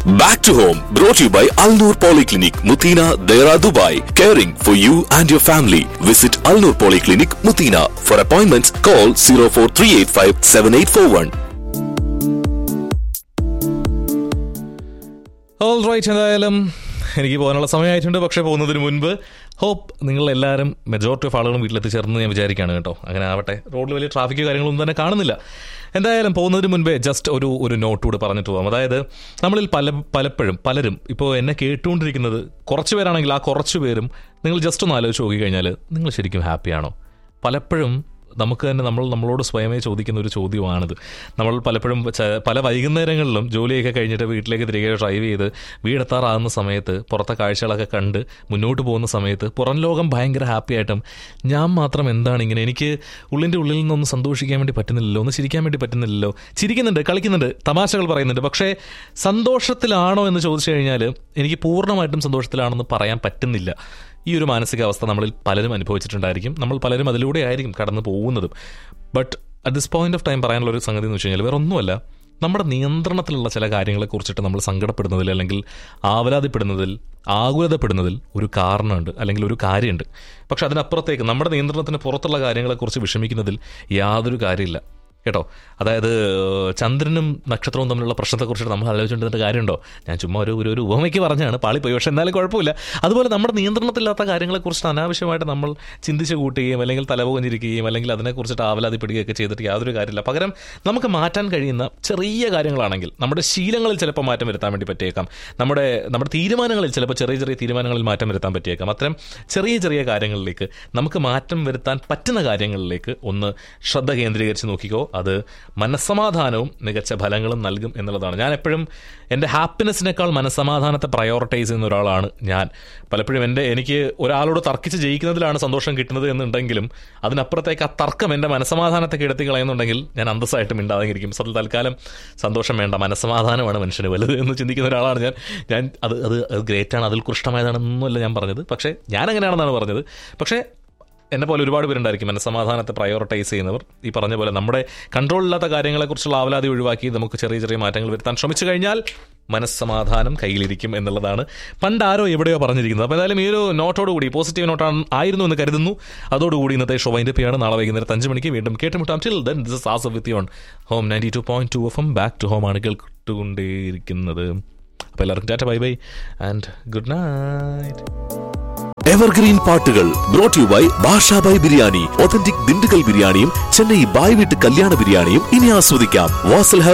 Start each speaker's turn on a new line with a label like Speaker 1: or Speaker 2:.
Speaker 1: Back to home, brought to you by Alnur Polyclinic, Mutina, Dera, Dubai. Caring for you and your family. Visit Alnur Polyclinic, Mutina. For appointments, call 04385 7841.
Speaker 2: All right എന്തായാലും എനിക്ക് പോകാനുള്ള സമയമായിട്ടുണ്ട് പക്ഷേ പോകുന്നതിന് മുൻപ് hope നിങ്ങൾ എല്ലാവരും majority of ആളുകളും വീട്ടിലെത്തിച്ചേർന്ന് ഞാൻ വിചാരിക്കുകയാണ് കേട്ടോ അങ്ങനെ ആവട്ടെ റോഡിൽ വലിയ ട്രാഫിക്കോ കാര്യങ്ങളൊന്നും തന്നെ കാണുന്നില്ല എന്തായാലും പോകുന്നതിന് മുൻപേ ജസ്റ്റ് ഒരു ഒരു നോട്ട് കൂടി പറഞ്ഞിട്ട് പോകാം അതായത് നമ്മളിൽ പല പലപ്പോഴും പലരും ഇപ്പോൾ എന്നെ കേട്ടുകൊണ്ടിരിക്കുന്നത് കുറച്ച് പേരാണെങ്കിൽ ആ കുറച്ച് പേരും നിങ്ങൾ ജസ്റ്റ് ഒന്ന് ആലോചിച്ച് നോക്കിക്കഴിഞ്ഞാൽ നിങ്ങൾ ശരിക്കും ഹാപ്പിയാണോ പലപ്പോഴും നമുക്ക് തന്നെ നമ്മൾ നമ്മളോട് സ്വയമേ ചോദിക്കുന്ന ഒരു ചോദ്യമാണിത് നമ്മൾ പലപ്പോഴും ച- പല വൈകുന്നേരങ്ങളിലും ജോലിയൊക്കെ കഴിഞ്ഞിട്ട് വീട്ടിലേക്ക് തിരികെ ഡ്രൈവ് ചെയ്ത് വീടെത്താറാകുന്ന സമയത്ത് പുറത്തെ കാഴ്ചകളൊക്കെ കണ്ട് മുന്നോട്ട് പോകുന്ന സമയത്ത് പുറം ലോകം ഭയങ്കര ഹാപ്പി ആയിട്ടും ഞാൻ മാത്രം എന്താണ് ഇങ്ങനെ എനിക്ക് ഉള്ളിൻ്റെ ഉള്ളിൽ നിന്നൊന്ന് സന്തോഷിക്കാൻ വേണ്ടി പറ്റുന്നില്ലല്ലോ ഒന്ന് ചിരിക്കാൻ വേണ്ടി പറ്റുന്നില്ലല്ലോ ചിരിക്കുന്നുണ്ട് കളിക്കുന്നുണ്ട് തമാശകൾ പറയുന്നുണ്ട് പക്ഷേ സന്തോഷത്തിലാണോ എന്ന് ചോദിച്ചു കഴിഞ്ഞാൽ എനിക്ക് പൂർണ്ണമായിട്ടും സന്തോഷത്തിലാണെന്ന് പറയാൻ പറ്റുന്നില്ല ഈ ഒരു മാനസികാവസ്ഥ നമ്മളിൽ പലരും അനുഭവിച്ചിട്ടുണ്ടായിരിക്കും നമ്മൾ പലരും അതിലൂടെ ആയിരിക്കും കടന്നു പോകുന്നതും but at this point of time പറയാനുള്ള ഒരു സംഗതി എന്ന് വെച്ച് കഴിഞ്ഞാൽ വേറെ ഒന്നുമല്ല നമ്മുടെ നിയന്ത്രണത്തിലുള്ള ചില കാര്യങ്ങളെ കുറിച്ചിട്ട് നമ്മൾ സങ്കടപ്പെടുന്നതിൽ അല്ലെങ്കിൽ ആവലാതിപ്പെടുന്നതിൽ ആകുലതപ്പെടുന്നതിൽ ഒരു കാരണമുണ്ട് അല്ലെങ്കിൽ ഒരു കാര്യമുണ്ട് പക്ഷെ അതിനപ്പുറത്തേക്ക് നമ്മുടെ നിയന്ത്രണത്തിന് പുറത്തുള്ള കാര്യങ്ങളെക്കുറിച്ച് വിഷമിക്കുന്നതിൽ യാതൊരു കാര്യമില്ല കേട്ടോ അതായത് ചന്ദ്രനും നക്ഷത്രവും തമ്മിലുള്ള പ്രശ്നത്തെക്കുറിച്ച് നമ്മൾ ആലോചിച്ചിട്ട് കാര്യമുണ്ടോ ഞാൻ ചുമ്മാ ഒരു ഒരു ഒരു ഉപമയ്ക്ക് പറഞ്ഞാണ് പാളിപ്പോയി പക്ഷെ എന്നാലും കുഴപ്പമില്ല അതുപോലെ നമ്മുടെ നിയന്ത്രണത്തില്ലാത്ത കാര്യങ്ങളെക്കുറിച്ച് അനാവശ്യമായിട്ട് നമ്മൾ ചിന്തിച്ച് കൂട്ടുകയും അല്ലെങ്കിൽ തലപുകഞ്ഞിരിക്കുകയും അല്ലെങ്കിൽ അതിനെക്കുറിച്ചിട്ട് ആവലാതിപ്പെടുകയൊക്കെ ചെയ്തിട്ട് യാതൊരു കാര്യമില്ല പകരം നമുക്ക് മാറ്റാൻ കഴിയുന്ന ചെറിയ കാര്യങ്ങളാണെങ്കിൽ നമ്മുടെ ശീലങ്ങളിൽ ചിലപ്പോൾ മാറ്റം വരുത്താൻ വേണ്ടി പറ്റിയേക്കാം നമ്മുടെ നമ്മുടെ തീരുമാനങ്ങളിൽ ചിലപ്പോൾ ചെറിയ ചെറിയ തീരുമാനങ്ങളിൽ മാറ്റം വരുത്താൻ പറ്റിയേക്കാം അത്തരം ചെറിയ ചെറിയ കാര്യങ്ങളിലേക്ക് നമുക്ക് മാറ്റം വരുത്താൻ പറ്റുന്ന കാര്യങ്ങളിലേക്ക് ഒന്ന് ശ്രദ്ധ കേന്ദ്രീകരിച്ച് നോക്കിക്കോ അത് മനസ്സമാധാനവും മികച്ച ഫലങ്ങളും നൽകും എന്നുള്ളതാണ് ഞാൻ എപ്പോഴും എൻ്റെ ഹാപ്പിനെസ്സിനേക്കാൾ മനസ്സമാധാനത്തെ പ്രയോറിറ്റൈസ് ചെയ്യുന്ന ഒരാളാണ് ഞാൻ പലപ്പോഴും എൻ്റെ എനിക്ക് ഒരാളോട് തർക്കിച്ച് ജയിക്കുന്നതിലാണ് സന്തോഷം കിട്ടുന്നത് എന്നുണ്ടെങ്കിലും അതിനപ്പുറത്തേക്ക് ആ തർക്കം എൻ്റെ മനസ്സമാധാനത്തെ കിടത്തി കളയുന്നുണ്ടെങ്കിൽ ഞാൻ അന്തസ്സായിട്ട് മിണ്ടാതെങ്കിലും സത്യം തൽക്കാലം സന്തോഷം വേണ്ട മനസ്സമാധാനമാണ് മനുഷ്യന് വലുത് എന്ന് ചിന്തിക്കുന്ന ഒരാളാണ് ഞാൻ ഞാൻ അത് അത് അത് ഗ്രേറ്റാണ് അതിൽ കൃഷ്ടമായതാണെന്നല്ല ഞാൻ പറഞ്ഞത് പക്ഷേ ഞാൻ അങ്ങനെയാണെന്നാണ് പറഞ്ഞത് പക്ഷേ എന്നെ പോലെ ഒരുപാട് പേരുണ്ടായിരിക്കും മനസ്സമാധാനത്തെ പ്രയോറിറ്റൈസ് ചെയ്യുന്നവർ ഈ പറഞ്ഞ പോലെ നമ്മുടെ കൺട്രോൾ ഇല്ലാത്ത കാര്യങ്ങളെക്കുറിച്ചുള്ള ആവലാതി ഒഴിവാക്കി നമുക്ക് ചെറിയ ചെറിയ മാറ്റങ്ങൾ വരുത്താൻ ശ്രമിച്ചു കഴിഞ്ഞാൽ മനസ്സമാധാനം കയ്യിലിരിക്കും എന്നുള്ളതാണ് പണ്ട് ആരോ എവിടെയോ പറഞ്ഞിരിക്കുന്നത് അപ്പോൾ എന്തായാലും ഈ ഒരു നോട്ടോടുകൂടി പോസിറ്റീവ് നോട്ടാണ് ആയിരുന്നു എന്ന് കരുതുന്നു അതോടുകൂടി ഇന്നത്തെ ഷോ വൈൻഡപ്പ് ചെയ്യാണ് നാളെ വൈകുന്നേരം അഞ്ച് മണിക്ക് വീണ്ടും കേട്ടുമുട്ടാം till then this is as with you on home ninety two point two F M back to home ആണ് കേട്ടുകൊണ്ടേയിരിക്കുന്നത് അപ്പോൾ എല്ലാവർക്കും tata bye bye and good night
Speaker 1: evergreen പാട്ടുകൾ brought you by Bashabhai biryani authentic Dindigul ബിരിയാണിയും ചെന്നൈ ബായ് വീട്ട് കല്യാണ ബിരിയാണിയും ഇനി ആസ്വദിക്കാം വാസൽ